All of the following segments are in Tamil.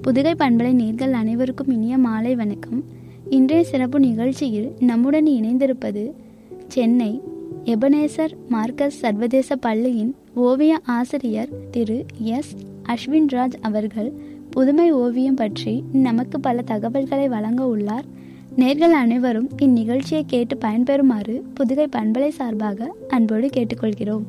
புதுகை பண்பலை நேர்கள் அனைவருக்கும் இனிய மாலை வணக்கம் இன்றைய சிறப்பு நிகழ்ச்சியில் நம்முடன் இணைந்திருப்பது சென்னை எபனேசர் மார்க்கஸ் சர்வதேச பள்ளியின் ஓவிய ஆசிரியர் திரு எஸ் அஸ்வின்ராஜ் அவர்கள் புதுமை ஓவியம் பற்றி நமக்கு பல தகவல்களை வழங்க உள்ளார் நேர்கள் அனைவரும் இந்நிகழ்ச்சியை கேட்டு பயன்பெறுமாறு புதுகை பண்பலை சார்பாக அன்போடு கேட்டுக்கொள்கிறோம்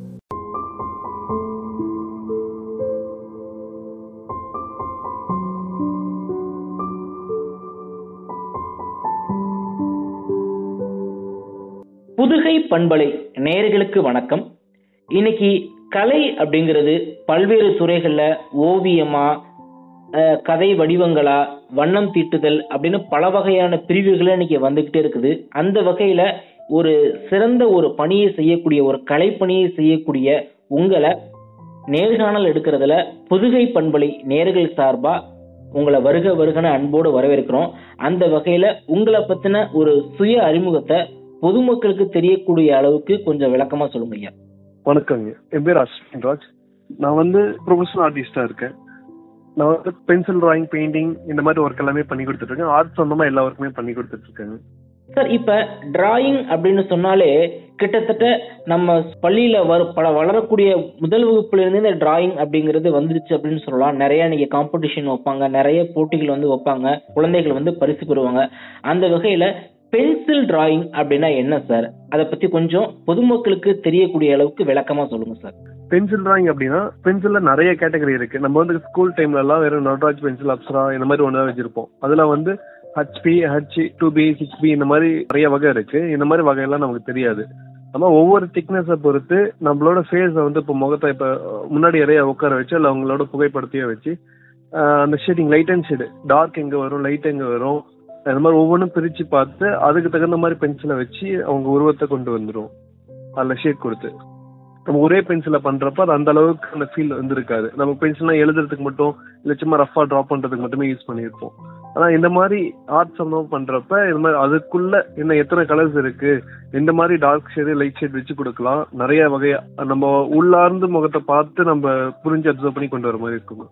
புதுகை பண்பலை நேயர்களுக்கு வணக்கம் இன்னைக்கு கலை அப்படிங்கிறது பல்வேறு துறைகள்ல ஓவியமா அஹ், கதை வடிவங்களா வண்ணம் தீட்டுதல் அப்படின்னு பல வகையான பிரிவுகள் இன்னைக்கு வந்துகிட்டே இருக்குது அந்த வகையில ஒரு சிறந்த ஒரு பணியை செய்யக்கூடிய ஒரு கலைப்பணியை செய்யக்கூடிய உங்களை நேர்காணல் எடுக்கிறதுல புதுகை பண்பலை நேர்கள் சார்பா உங்களை வருக வருகன அன்போடு வரவேற்கிறோம் அந்த வகையில உங்களை பத்தின ஒரு சுய அறிமுகத்தை பொதுமக்களுக்கு தெரியக்கூடிய அளவுக்கு கொஞ்சம் விளக்கமா சொல்லுங்க ஐயா வணக்கங்க என் பேர் அஸ்வின் ராஜ் நான் வந்து ப்ரொஃபஷனல் ஆர்டிஸ்டா இருக்கேன் நான் வந்து பென்சில் டிராயிங் பெயிண்டிங் இந்த மாதிரி ஒர்க் எல்லாமே பண்ணி கொடுத்துட்டு இருக்கேன் ஆர்ட் சொந்தமா எல்லா ஒர்க்குமே பண்ணி கொடுத்துட்டு இருக்கேங்க சார் இப்ப டிராயிங் அப்படின்னு சொன்னாலே கிட்டத்தட்ட நம்ம பள்ளியில வர பல வளரக்கூடிய முதல் வகுப்புல இருந்து இந்த டிராயிங் அப்படிங்கிறது வந்துருச்சு அப்படின்னு சொல்லலாம் நிறைய நீங்க காம்படிஷன் வைப்பாங்க நிறைய போட்டிகள் வந்து வைப்பாங்க குழந்தைகள் வந்து பரிசு பெறுவாங்க அந்த வகையில பென்சில் டிராயிங் அப்படின்னா என்ன சார் அதை பத்தி கொஞ்சம் பொதுமக்களுக்கு தெரியக்கூடிய அளவுக்கு விளக்கமா சொல்லுங்க சார் பென்சில் டிராயிங் அப்படின்னா பென்சில்ல நிறைய கேட்டகரி இருக்கு நம்ம வந்து ஸ்கூல் டைம்ல எல்லாம் வெறும் நட்ராஜ் பென்சில் அப்சரா இந்த மாதிரி ஒன்று வச்சிருப்போம் அதுல வந்து H B H two B six B இந்த மாதிரி நிறைய வகை இருக்கு இந்த மாதிரி வகையெல்லாம் நமக்கு தெரியாது ஆனா ஒவ்வொரு திக்னஸை பொறுத்து நம்மளோட ஃபேஸை வந்து இப்போ முகத்தை இப்போ முன்னாடி நிறைய உட்கார வச்சு இல்லை அவங்களோட புகைப்படத்தையே வச்சு ஆஹ் அந்த shading light and shade dark எங்க வரும் லைட் எங்க வரும் அந்த மாதிரி ஒவ்வொன்றும் பிரிச்சு பார்த்து அதுக்கு தகுந்த மாதிரி பென்சிலை வச்சு அவங்க உருவத்தை கொண்டு வந்துரும் அதில் ஷேட் கொடுத்து நம்ம ஒரே பென்சிலை பண்றப்ப அது அந்த அளவுக்கு அந்த ஃபீல் வந்திருக்காது நம்ம பென்சில்னா எழுதுறதுக்கு மட்டும் இல்லை சும்மா ரஃபா ட்ராப் பண்றதுக்கு மட்டுமே யூஸ் பண்ணியிருப்போம் ஆனா இந்த மாதிரி ஆர்ட் சம்பந்தம் பண்றப்ப இந்த மாதிரி அதுக்குள்ள என்ன எத்தனை கலர்ஸ் இருக்கு இந்த மாதிரி டார்க் ஷேடு லைட் ஷேட் வச்சு கொடுக்கலாம் நிறைய வகையா நம்ம உள்ளார்ந்து முகத்தை பார்த்து நம்ம புரிஞ்சு அப்சர்வ் பண்ணி கொண்டு வர மாதிரி இருக்கும்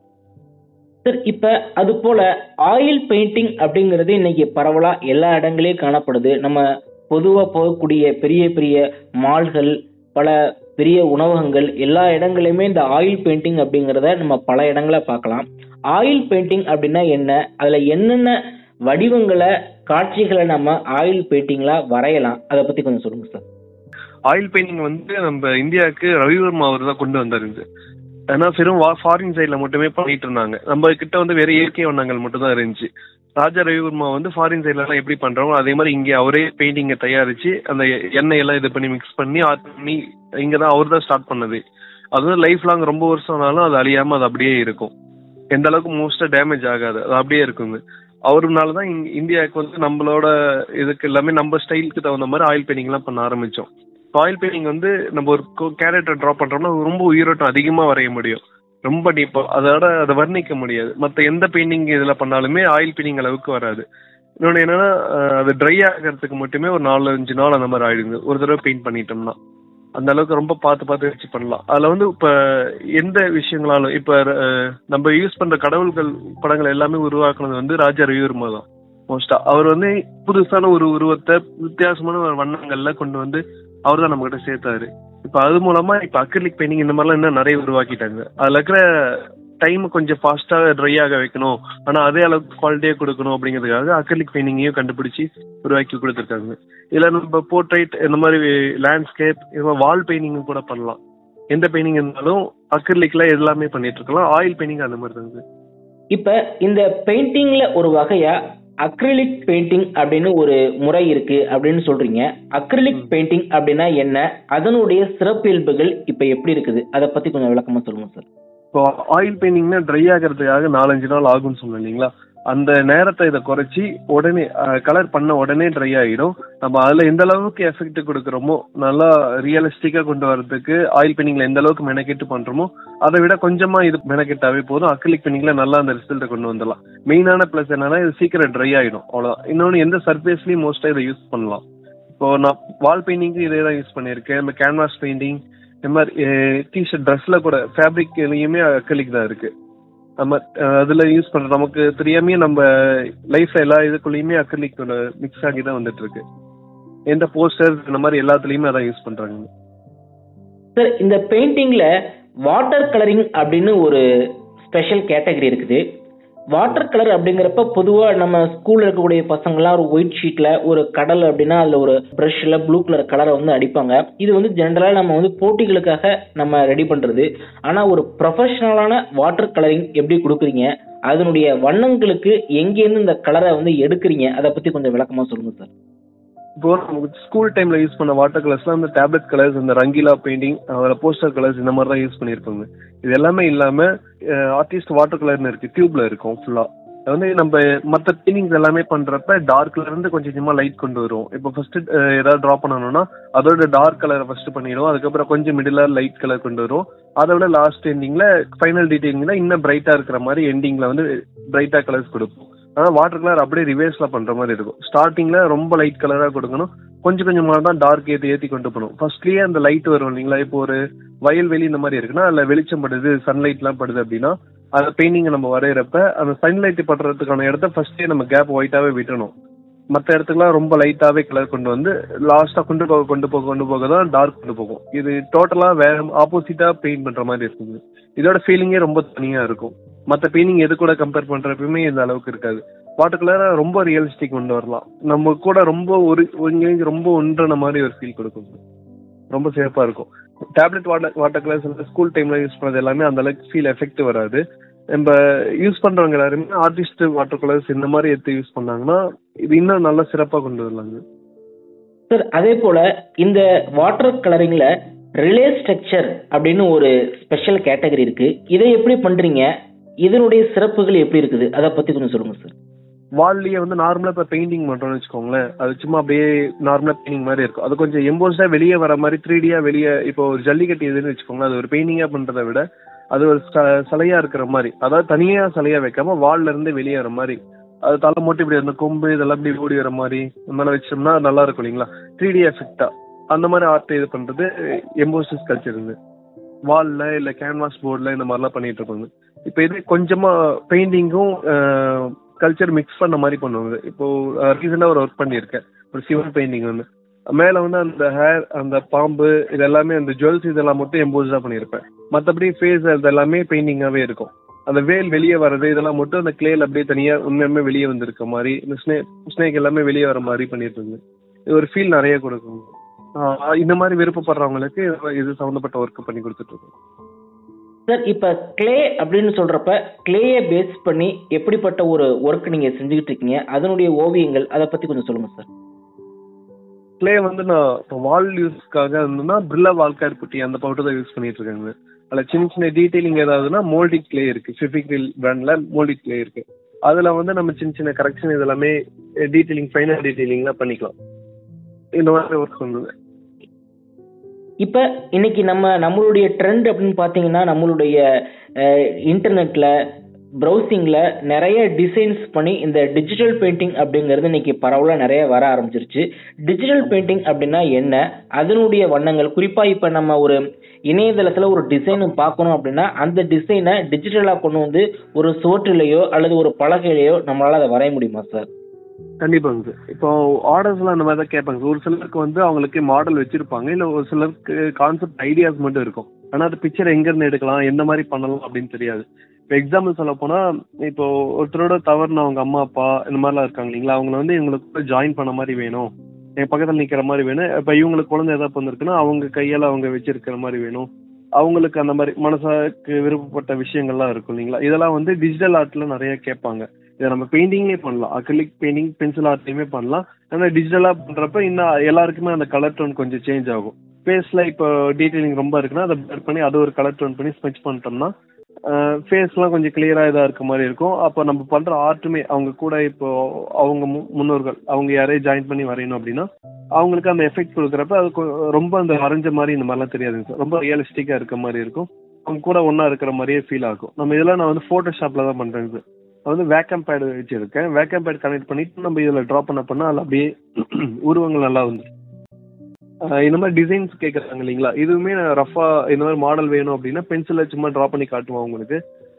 சார் இப்ப அது போல ஆயில் பெயிண்டிங் அப்படிங்கிறது இன்னைக்கு பரவலா எல்லா இடங்களையும் காணப்படுது நம்ம பொதுவா போகக்கூடிய பெரிய பெரிய மால்கள் பல பெரிய உணவகங்கள் எல்லா இடங்களையுமே இந்த ஆயில் பெயிண்டிங் அப்படிங்கிறத நம்ம பல இடங்கள பார்க்கலாம் ஆயில் பெயிண்டிங் அப்படின்னா என்ன அதுல என்னென்ன வடிவங்களை காட்சிகளை நம்ம ஆயில் பெயிண்டிங்ல வரையலாம் அதை பத்தி கொஞ்சம் சொல்லுங்க சார் ஆயில் பெயிண்டிங் வந்து நம்ம இந்தியாவுக்கு ரவிவர்மா அவர் தான் கொண்டு வந்தாரு இது ஏன்னா வெறும் ஃபாரின் சைட்ல மட்டுமே பண்ணிட்டு இருந்தாங்க நம்ம கிட்ட வந்து வேற இயற்கை வண்ணங்கள் மட்டும் தான் இருந்துச்சு ராஜா ரவிவர்மா வந்து ஃபாரின் சைட்ல எல்லாம் எப்படி பண்றாங்களோ அதே மாதிரி இங்க அவரே பெயிண்டிங்கை தயாரிச்சு அந்த எண்ணெய் எல்லாம் இது பண்ணி மிக்ஸ் பண்ணி ஆர்ட் பண்ணி இங்க தான் அவர் தான் ஸ்டார்ட் பண்ணது அது வந்து லைஃப் லாங் ரொம்ப வருஷம் ஆனாலும் அது அழியாம அது அப்படியே இருக்கும் எந்த அளவுக்கு மோஸ்டா டேமேஜ் ஆகாது அது அப்படியே இருக்குங்க அவருனால தான் இங்க- இந்தியாவுக்கு வந்து நம்மளோட இதுக்கு எல்லாமே நம்ம ஸ்டைலுக்கு தகுந்த மாதிரி ஆயில் பெயிண்டிங் எல்லாம் பண்ண ஆரம்பிச்சோம் ஆயில் பெயிண்டிங் வந்து நம்ம ஒரு கேரக்டர் ட்ரா பண்றோம்னா ரொம்ப உயிரோட்டம் அதிகமா வரைய முடியும் ரொம்ப டீப்பா அதோட அதை வர்ணிக்க முடியாது மற்ற எந்த பெயிண்டிங் இதுல பண்ணாலுமே ஆயில் பெயிண்டிங் அளவுக்கு வராது இன்னொன்று என்னன்னா அஹ், அது ட்ரை ஆகிறதுக்கு மட்டுமே ஒரு நாலு அஞ்சு நாள் அந்த மாதிரி ஆயிடுங்க ஒரு தடவை பெயிண்ட் பண்ணிட்டோம்னா அந்த அளவுக்கு ரொம்ப பார்த்து பார்த்து வச்சு பண்ணலாம் அதுல வந்து இப்ப எந்த விஷயங்களாலும் இப்ப அஹ், நம்ம யூஸ் பண்ற கடவுள்கள் படங்கள் எல்லாமே உருவாக்குனது வந்து ராஜா ரவிவர்மா தான் மோஸ்டா அவர் வந்து புதுசான ஒரு உருவத்தை வித்தியாசமான ஒரு வண்ணங்கள்ல கொண்டு வந்து அவர் தான் நம்ம கிட்ட சேர்த்தாரு இப்ப அது மூலமா இப்ப அக்ரிலிக் பெயிண்டிங் இந்த மாதிரிலாம் இன்னும் நிறைய உருவாக்கிட்டாங்க அதுல இருக்கிற டைம் கொஞ்சம் ஃபாஸ்டா ட்ரை ஆக வைக்கணும் ஆனா அதே அளவுக்கு குவாலிட்டியா கொடுக்கணும் அப்படிங்கிறதுக்காக அக்ரிலிக் பெயிண்டிங்கையும் கண்டுபிடிச்சு உருவாக்கி கொடுத்துருக்காங்க இதுல நம்ம போர்ட்ரைட் இந்த மாதிரி லேண்ட்ஸ்கேப் இந்த மாதிரி வால் பெயிண்டிங் கூட பண்ணலாம் எந்த பெயிண்டிங் இருந்தாலும் அக்ரிலிக்ல எல்லாமே பண்ணிட்டு இருக்கலாம் ஆயில் பெயிண்டிங் அந்த மாதிரி தாங்க இப்ப இந்த பெயிண்டிங்ல ஒரு வகையா அக்ரிலிக் பெயிண்டிங் அப்படின்னு ஒரு முறை இருக்கு அப்படின்னு சொல்றீங்க அக்ரிலிக் பெயிண்டிங் அப்படின்னா என்ன அதனுடைய சிறப்பியல்புகள் இப்ப எப்படி இருக்குது அதை பத்தி கொஞ்சம் விளக்கமா சொல்லுங்க சார் இப்போ ஆயில் பெயிண்டிங்னா ட்ரை ஆகிறதுக்காக நாலஞ்சு நாள் ஆகும்னு சொன்னேன் இல்லைங்களா அந்த நேரத்தை இதை குறைச்சி உடனே கலர் பண்ண உடனே ட்ரை ஆகிடும் நம்ம அதில் எந்த அளவுக்கு எஃபெக்ட் கொடுக்குறோமோ நல்லா ரியலிஸ்டிக்காக கொண்டு வரதுக்கு ஆயில் பெயிண்டிங்ல எந்த அளவுக்கு மெனக்கெட்டு பண்ணுறோமோ அதை விட கொஞ்சமா இது மெனக்கெட்டாவே போதும் அக்ரிலிக் பெயிண்டிங்ல நல்லா அந்த ரிசல்ட்டை கொண்டு வந்துடலாம் மெயினான ப்ளஸ் என்னன்னா இது சீக்கிரம் ட்ரை ஆகிடும் அவ்வளோதான் இன்னொன்று எந்த சர்ஃபேஸ்லையும் மோஸ்ட்டாக இதை யூஸ் பண்ணலாம் இப்போ நான் வால் பெயிண்டிங்க்கு இதே தான் யூஸ் பண்ணியிருக்கேன் நம்ம கேன்வாஸ் பெயிண்டிங் இந்த மாதிரி டிஷர்ட் ட்ரெஸ்ல கூட ஃபேப்ரிக்லையுமே அக்ரிலிக் தான் இருக்கு நம்ம அஹ், அதுல யூஸ் பண்ற நமக்கு தெரியாமயே நம்ம லைஃப் எல்லா இதுக்குள்ளயுமே அக்ரிலிக் மிக்ஸ் ஆகி தான் வந்துட்டு இருக்கு எந்த போஸ்டர்ஸ் இந்த மாதிரி எல்லாத்துலயுமே அதான் யூஸ் பண்றாங்க சார் இந்த பெயிண்டிங்ல வாட்டர் கலரிங் அப்படின்னு ஒரு ஸ்பெஷல் கேட்டகரி இருக்குது வாட்டர் கலர் அப்படிங்கிறப்ப பொதுவாக நம்ம ஸ்கூல்ல இருக்கக்கூடிய பசங்கள்லாம் ஒரு ஒயிட் ஷீட்ல ஒரு கடல் அப்படின்னா அதில் ஒரு ப்ரஷ்ல ப்ளூ கலர் கலரை வந்து அடிப்பாங்க இது வந்து ஜென்ரலாக நம்ம வந்து போட்டிகளுக்காக நம்ம ரெடி பண்றது ஆனால் ஒரு ப்ரொஃபஷனலான வாட்டர் கலரிங் எப்படி கொடுக்குறீங்க அதனுடைய வண்ணங்களுக்கு எங்கேருந்து இந்த கலரை வந்து எடுக்கிறீங்க அதை பத்தி கொஞ்சம் விளக்கமா சொல்லுங்க சார் இப்போ நமக்கு ஸ்கூல் டைம்ல யூஸ் பண்ண வாட்டர் கலர்ஸ்லாம் அந்த டேப்லெட் கலர்ஸ் இந்த ரங்கீலா பெயிண்டிங் அதில் போஸ்டர் கலர்ஸ் இந்த மாதிரி தான் யூஸ் பண்ணியிருப்பாங்க இது எல்லாமே இல்லாம ஆர்டிஸ்ட் வாட்டர் கலர்னு இருக்கு டியூப்ல இருக்கும் ஃபுல்லா அது வந்து நம்ம மற்ற பெயிண்டிங்ஸ் எல்லாமே பண்றப்ப டார்க்ல இருந்து கொஞ்சம் கொஞ்சமா லைட் கொண்டு வரும் இப்போ ஃபர்ஸ்ட் ஏதாவது ட்ரா பண்ணணும்னா அதோட டார்க் கலரை ஃபர்ஸ்ட் பண்ணிடும் அதுக்கப்புறம் கொஞ்சம் மிடிலா லைட் கலர் கொண்டு வரும் அதை விட லாஸ்ட் எண்டிங்ல ஃபைனல் டீடைலிங்ல இன்னும் பிரைட்டா இருக்கிற மாதிரி எண்டிங்ல வந்து பிரைட்டா கலர்ஸ் கொடுப்போம் ஆனா வாட்டர் கலர் அப்படியே ரிவர்ஸ்ல பண்ற மாதிரி இருக்கும் ஸ்டார்டிங்ல ரொம்ப லைட் கலரா கொடுக்கணும் கொஞ்சம் கொஞ்சமா தான் டார்க் ஏத்தி ஏத்தி கொண்டு போகணும் ஃபர்ஸ்ட்லயே அந்த லைட் வரும் இல்லைங்களா இப்போ ஒரு வயல்வெளி இந்த மாதிரி இருக்குன்னா அதுல வெளிச்சம் படுது சன்லைட் எல்லாம் படுது அப்படின்னா அந்த பெயிண்டிங் நம்ம வரைகிறப்ப அந்த சன்லைட் படுறதுக்கான இடத்த ஃபர்ஸ்டே நம்ம கேப் ஒயிட்டாவே விட்டணும் மற்ற இடத்துக்குலாம் ரொம்ப லைட்டாவே கலர் கொண்டு வந்து லாஸ்டா கொண்டு போக கொண்டு போக கொண்டு போக தான் டார்க் கொண்டு போகும் இது டோட்டலா வேற ஆப்போசிட்டா பெயிண்ட் பண்ற மாதிரி இருக்குது இதோட ஃபீலிங்கே ரொம்ப தனியா இருக்கும் மற்ற பெயிண்டிங் எது கூட கம்பேர் பண்றப்பயுமே இந்த அளவுக்கு இருக்காது வாட்டர் கலரை ரொம்ப ரியலிஸ்டிக் கொண்டு வரலாம் நம்ம கூட ரொம்ப ஒரு இங்க ரொம்ப ஒன்றான மாதிரி ஒரு ஃபீல் கொடுக்கும் ரொம்ப சேஃபா இருக்கும் tablet water water colours school டைம்ல யூஸ் பண்ணது எல்லாமே அந்த அளவுக்கு ஃபீல் எஃபெக்ட் வராது நம்ம யூஸ் பண்றவங்க எல்லாருமே ஆர்டிஸ்ட் வாட்டர் கலர்ஸ் இந்த மாதிரி எடுத்து யூஸ் பண்ணாங்கன்னா இது இன்னும் நல்லா சிறப்பா கொண்டு வரலாங்க சார் அதே போல இந்த வாட்டர் கலரிங்ல ரிலே ஸ்ட்ரக்சர் அப்படின்னு ஒரு ஸ்பெஷல் கேட்டகரி இருக்கு இதை எப்படி பண்றீங்க இதனுடைய சிறப்புகள் எப்படி இருக்குது அதை பத்தி கொஞ்சம் சொல்லுங்க சார் வால்லயே வந்து நார்மலா இப்ப பெயிண்டிங் பண்றோம்னு வச்சுக்கோங்களேன் அது சும்மா அப்படியே நார்மலா பெயிண்டிங் மாதிரி இருக்கும் அது கொஞ்சம் எம்போஸ்டா வெளியே வர மாதிரி த்ரீ டியா வெளியே இப்போ ஒரு ஜல்லிக்கட்டு எதுன்னு வச்சுக்கோங்களேன் அது ஒரு பெயிண்டிங்கா பண்றதை விட அது ஒரு ச- சிலையா இருக்கிற மாதிரி அதாவது தனியா சிலையா வைக்காம வால்ல இருந்து வெளியே வர மாதிரி அது தலை மட்டும் இப்படி அந்த கொம்பு இதெல்லாம் இப்படி ஓடி வர மாதிரி இந்த மாதிரி வச்சோம்னா நல்லா இருக்கும் இல்லைங்களா த்ரீ டி எஃபெக்டா அந்த மாதிரி ஆர்ட் இது பண்றது எம்போஸ்டஸ் கல்ச்சர் இருந்து வால்ல இல்ல கேன்வாஸ் போர்ட்ல இந்த மாதிரிலாம் பண்ணிட்டு இருப்பாங்க இப்போ இது கொஞ்சமா பெயிண்டிங்கும் கல்ச்சர் மிக்ஸ் பண்ண மாதிரி பண்ணுவாங்க இப்போ ரீசெண்டா ஒரு ஒர்க் பண்ணியிருக்கேன் ஒரு சிவன் பெயிண்டிங் வந்து மேல வந்து அந்த ஹேர் அந்த பாம்பு இது எல்லாமே அந்த ஜுவல்ஸ் இதெல்லாம் மட்டும் எம்போஸ்டா பண்ணியிருப்பேன் மற்றபடி ஃபேஸ் அது எல்லாமே பெயிண்டிங்காவே இருக்கும் அந்த வேல் வெளியே வர்றது இதெல்லாம் மட்டும் அந்த கிளேல அப்படியே தனியா உண்மையுமே வெளியே வந்திருக்க மாதிரி இந்த ஸ்னே ஸ்னேக் எல்லாமே வெளியே வர மாதிரி பண்ணியிருப்பாங்க இது ஒரு ஃபீல் நிறைய கொடுக்கும் ஆஹ் இந்த மாதிரி விருப்பப்படுறவங்களுக்கு இது சம்மந்தப்பட்ட ஒர்க் பண்ணி கொடுத்துட்டு இருக்கோம் சார் இப்ப கிளே அப்படின்னு சொல்றப்ப கிளேயை பேஸ் பண்ணி எப்படிப்பட்ட ஒரு ஒர்க் நீங்க செஞ்சுக்கிட்டு இருக்கீங்க அதனுடைய ஓவியங்கள் அதை பத்தி கொஞ்சம் சொல்லுங்க சார் கிளே வந்து நான் இப்போ வால் யூஸ்க்காக இருந்ததுன்னா பிர்லா வால்கார் புட்டி அந்த பவுடர் தான் யூஸ் பண்ணிட்டு இருக்காங்க அதில் சின்ன சின்ன டீடைலிங் ஏதாவதுன்னா மோல்டி கிளே இருக்கு ஃபிஃபிக்ரில் பிராண்ட்ல மோல்டி கிளே இருக்கு அதுல வந்து நம்ம சின்ன சின்ன கரெக்ஷன் இதெல்லாமே டீடைலிங் ஃபைனல் டீடைலிங்லாம் பண்ணிக்கலாம் இந்த மாதிரி ஒர்க் பண்ணுது இப்ப இன்னைக்கு நம்ம நம்மளுடைய ட்ரெண்ட் அப்படின்னு பாத்தீங்கன்னா நம்மளுடைய இன்டர்நெட்ல ப்ரௌசிங்ல நிறைய டிசைன்ஸ் பண்ணி இந்த டிஜிட்டல் பெயிண்டிங் அப்படிங்கிறது இன்னைக்கு பரவலாக நிறைய வர ஆரம்பிச்சிருச்சு டிஜிட்டல் பெயிண்டிங் அப்படின்னா என்ன அதனுடைய வண்ணங்கள் குறிப்பா இப்ப நம்ம ஒரு இணையதளத்துல ஒரு டிசைன் பார்க்கணும் அப்படின்னா அந்த டிசைனை டிஜிட்டலா கொண்டு வந்து ஒரு சுவற்றிலேயோ அல்லது ஒரு பலகையிலையோ நம்மளால அதை வரைய முடியுமா சார் கண்டிப்பாங்க சார் இப்போ ஆர்டர்ஸ்லாம் அந்த மாதிரி தான் கேட்பாங்க சார் ஒரு சிலருக்கு வந்து அவங்களுக்கு மாடல் வச்சிருப்பாங்க இல்லை ஒரு சிலருக்கு கான்செப்ட் ஐடியாஸ் மட்டும் இருக்கும் ஆனால் அது பிக்சர் எங்கேருந்து எடுக்கலாம் எந்த மாதிரி பண்ணலாம் அப்படின்னு தெரியாது இப்போ எக்ஸாம்பிள் சொல்ல போனால் இப்போ ஒருத்தரோட தவறுன அவங்க அம்மா அப்பா இந்த மாதிரிலாம் இருக்காங்க இல்லைங்களா அவங்கள வந்து இவங்களுக்கு ஜாயின் பண்ண மாதிரி வேணும் என் பக்கத்தில் நிற்கிற மாதிரி வேணும் இப்போ இவங்களுக்கு குழந்தை ஏதாவது பிறந்திருக்குன்னா அவங்க கையால் அவங்க வச்சிருக்கிற மாதிரி வேணும் அவங்களுக்கு அந்த மாதிரி மனசாக்கு விருப்பப்பட்ட விஷயங்கள்லாம் இருக்கும் இல்லைங்களா இதெல்லாம் வந்து டிஜிட்டல் ஆர்ட்ல நிறைய கேட்பாங்க இதை நம்ம பெயிண்டிங்லேயே பண்ணலாம் அக்ரிலிக் பெயிண்டிங் பென்சில் ஆர்ட்லையுமே பண்ணலாம் ஆனால் டிஜிட்டலாக பண்ணுறப்ப இன்னும் எல்லாருக்குமே அந்த கலர் டோன் கொஞ்சம் சேஞ்ச் ஆகும் ஃபேஸில் இப்போ டீட்டெயிலிங் ரொம்ப இருக்குன்னா அதை பிளர் பண்ணி அதை ஒரு கலர் டோன் பண்ணி ஸ்மெச் பண்ணிட்டோம்னா ஃபேஸ்லாம் கொஞ்சம் கிளியராக இதாக இருக்க மாதிரி இருக்கும் அப்போ நம்ம பண்ணுற ஆர்ட்டுமே அவங்க கூட இப்போ அவங்க மு- முன்னோர்கள் அவங்க யாரையும் ஜாயின் பண்ணி வரையணும் அப்படின்னா அவங்களுக்கு அந்த எஃபெக்ட் கொடுக்குறப்ப அது கொ- ரொம்ப அந்த வரைஞ்ச மாதிரி இந்த மாதிரிலாம் தெரியாதுங்க சார் ரொம்ப ரியலிஸ்டிக்காக இருக்க மாதிரி இருக்கும் அவங்க கூட ஒன்றா இருக்கிற மாதிரியே ஃபீல் ஆகும் நம்ம இதெல்லாம் நான் வந்து ஃபோட்டோஷாப்பில் தான் பண்ணுறேங்க சார் நான் வந்து வேக்கம் பேட் வச்சிருக்கேன் வேக்கம் பேட் கனெக்ட் பண்ணிட்டு நம்ம இதில் ட்ரா பண்ண பண்ணால் அதில் அப்படியே உருவங்கள் நல்லா வந்து இந்த மாதிரி டிசைன்ஸ் கேட்குறாங்க இல்லைங்களா இதுவுமே நான் ரஃபா இந்த மாதிரி மாடல் வேணும் அப்படின்னா பென்சிலில் சும்மா ட்ரா பண்ணி காட்டுவோம் உங்களுக்கு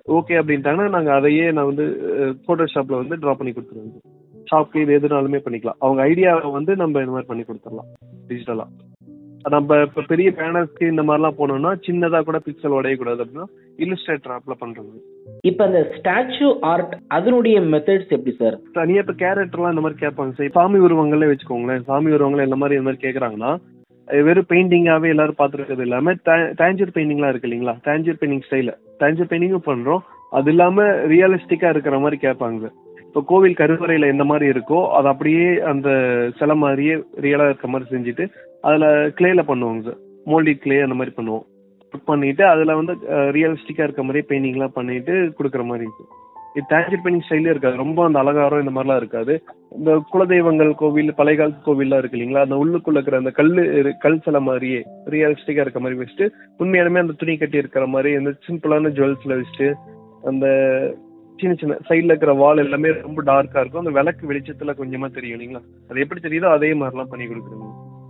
ஓகே அப்படின்ட்டாங்கன்னா நாங்க அதையே நான் வந்து போட்டோஷாப்ல வந்து ட்ரா பண்ணி கொடுத்துருவோம் ஷாப்க்கு இது எதுனாலுமே பண்ணிக்கலாம் அவங்க ஐடியாவை வந்து நம்ம இந்த மாதிரி பண்ணி கொடுத்துடலாம் டிஜிட்டலா நம்ம இப்போ பெரிய பேனர்ஸ்க்கு இந்த மாதிரிலாம் போனோம்னா சின்னதா கூட பிக்சல் உடையக்கூடாது அப்படின்னா இல்லுஸ்ட்ரேட்டர் ஆப்ல பண்றது இப்ப அந்த ஸ்டாச்சு ஆர்ட் அதனுடைய மெத்தட்ஸ் எப்படி சார் தனியா இப்ப கேரக்டர்லாம் இந்த மாதிரி கேட்பாங்க சார் சாமி உருவங்களே வச்சுக்கோங்களேன் சாமி உருவங்கள் இந்த மாதிரி இந்த மாதிரி கேக்குறாங்கன்னா அது வெறும் பெயிண்டிங்காவே எல்லாரும் பார்த்துருக்கிறது இல்லாம டேஞ்சர் பெயிண்டிங்லாம் இருக்கு இல்லைங்களா டேஞ்சர் பெயிண்டிங் ஸ்டைல டேஞ்சர் பெயிண்டிங்கும் பண்றோம் அது இல்லாம ரியலிஸ்டிக்கா இருக்கிற மாதிரி கேட்பாங்க இப்போ கோவில் கருவறையில எந்த மாதிரி இருக்கோ அது அப்படியே அந்த சிலை மாதிரியே ரியலா இருக்க மாதிரி செஞ்சுட்டு அதுல கிளேல பண்ணுவோங்க சார் மோல்டி கிளே அந்த மாதிரி பண்ணுவோம் பண்ணிட்டு அதுல வந்து ரியலிஸ்டிக்கா இருக்க மாதிரியே பெயிண்டிங்லாம் பண்ணிட்டு கொடுக்குற மாதிரி இருக்கு இது டேஞ்சர் பெயிண்டிங் ஸ்டைலே இருக்காது ரொம்ப அந்த அலங்காரம் இந்த மாதிரிலாம் இருக்காது இந்த குலதெய்வங்கள் கோவில் பழைய காலத்து கோவில்லாம் இருக்கு இல்லைங்களா அந்த உள்ளுக்குள்ள இருக்கிற அந்த கல் இரு- கல் சிலை மாதிரியே ரியலிஸ்டிக்கா இருக்க மாதிரி வச்சுட்டு உண்மையாலுமே அந்த துணி கட்டி இருக்கிற மாதிரி அந்த சிம்பிளான ஜுவல்ஸ்ல வச்சுட்டு அந்த சின்ன சின்ன சைடுல இருக்கிற வால் எல்லாமே ரொம்ப டார்க்கா இருக்கும் அந்த விளக்கு வெளிச்சத்துல கொஞ்சமா தெரியும் இல்லைங்களா அது எப்படி தெரியுதோ அதே மாதிரிலாம் பண்ணி கொடுக்குறோங்க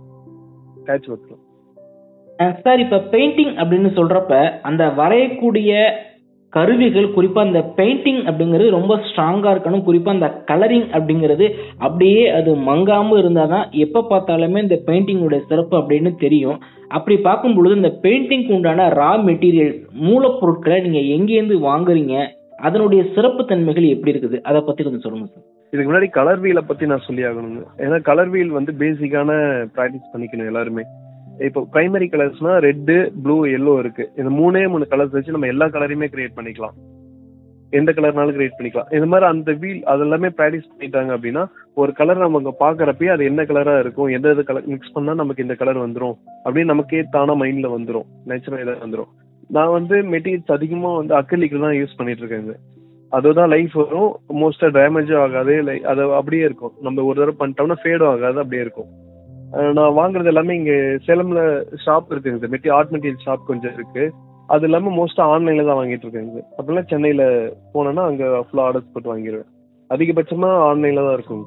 பேட்ச் ஒர்க்ல சார் இப்ப பெயிண்டிங் அப்படின்னு சொல்றப்ப அந்த வரையக்கூடிய கருவிகள் குறிப்பா அந்த பெயிண்டிங் அப்படிங்கிறது ரொம்ப ஸ்ட்ராங்கா இருக்கணும் குறிப்பா அந்த கலரிங் அப்படிங்கிறது அப்படியே அது மங்காம இருந்தாதான் எப்ப பார்த்தாலுமே இந்த பெயிண்டிங்கோட சிறப்பு அப்படின்னு தெரியும் அப்படி பார்க்கும் பொழுது இந்த பெயிண்டிங்க்கு உண்டான ரா மெட்டீரியல்ஸ் மூலப்பொருட்களை நீங்க எங்கேருந்து வாங்குறீங்க அதனுடைய சிறப்பு தன்மைகள் எப்படி இருக்குது அதை பத்தி கொஞ்சம் சொல்லுங்க சார் இதுக்கு முன்னாடி கலர் வீலை பத்தி நான் சொல்லி ஆகணுங்க ஏன்னா கலர் வீல் வந்து பேசிக்கான ப்ராக்டிஸ் பண்ணிக்கணும் எல்லாருமே இப்போ பிரைமரி கலர்ஸ்னா ரெட்டு ப்ளூ எல்லோ இருக்கு இந்த மூணே மூணு கலர்ஸ் வச்சு நம்ம எல்லா கலரையுமே கிரியேட் பண்ணிக்கலாம் எந்த கலர்னாலும் கிரியேட் பண்ணிக்கலாம் இந்த மாதிரி அந்த வீல் அதெல்லாமே ப்ராக்டிஸ் பண்ணிட்டாங்க அப்படின்னா ஒரு கலர் நம்ம அங்க பாக்குறப்பயே அது என்ன கலரா இருக்கும் எந்த எந்த கலர் மிக்ஸ் பண்ணா நமக்கு இந்த கலர் வந்துரும் அப்படின்னு நமக்கே தானா மைண்ட்ல வந்துரும் நேச்சுரல் இதாக வந்துரும் நான் வந்து மெட்டீரியல்ஸ் அதிகமா வந்து அக்கலிக்கு தான் யூஸ் பண்ணிட்டு இருக்கேன் அதுதான் லைஃப் வரும் மோஸ்டா டேமேஜும் ஆகாது like அது அப்படியே இருக்கும் நம்ம ஒரு தடவை பண்ணிட்டோம்னா ஃபேடும் ஆகாது அப்படியே இருக்கும் அஹ் நான் வாங்குறது எல்லாமே இங்க சேலம்ல ஷாப் இருக்குங்க சார் மெட்டி ஆர்ட் மெட்டீரியல் ஷாப் கொஞ்சம் இருக்கு அது இல்லாம மோஸ்டா ஆன்லைன்ல தான் வாங்கிட்டு இருக்கேங்க சார் அப்படிலாம் சென்னையில போனேன்னா அங்க ஃபுல்லா ஆர்டர்ஸ் போட்டு வாங்கிடுவேன் அதிகபட்சமா ஆன்லைன்ல தான் இருக்கும்